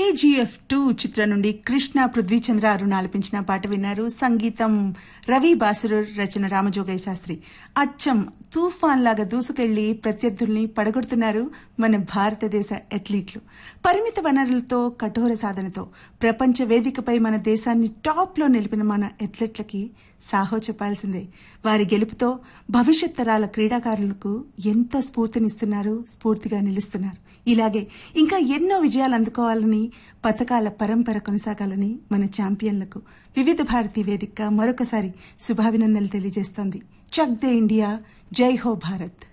KGF two చిత్రం నుండి కృష్ణ పృథ్వీచంద్ర అరుణ్ ఆలపించిన పాట విన్నారు సంగీతం రవి బాసురు రచన రామజోగయ్య శాస్త్రి అచ్చం తుఫాన్ లాగా దూసుకెళ్లి ప్రత్యర్థుల్ని పడగొడుతున్నారు మన భారతదేశ అథ్లీట్లు పరిమిత వనరులతో కఠోర సాధనతో ప్రపంచ వేదికపై మన దేశాన్ని టాప్ లో నిలిపిన మన అథ్లెట్లకి సాహో చెప్పాల్సిందే వారి గెలుపుతో భవిష్యత్ తరాల క్రీడాకారులకు ఎంతో స్ఫూర్తినిస్తున్నారు స్ఫూర్తిగా నిలుస్తున్నారు ఇలాగే ఇంకా ఎన్నో విజయాలు అందుకోవాలని పథకాల పరంపర కొనసాగాలని మన ఛాంపియన్లకు వివిధ భారతీ వేదిక మరొకసారి శుభాభినందనలు తెలియజేస్తోంది చక్ దే ఇండియా జై హో భారత్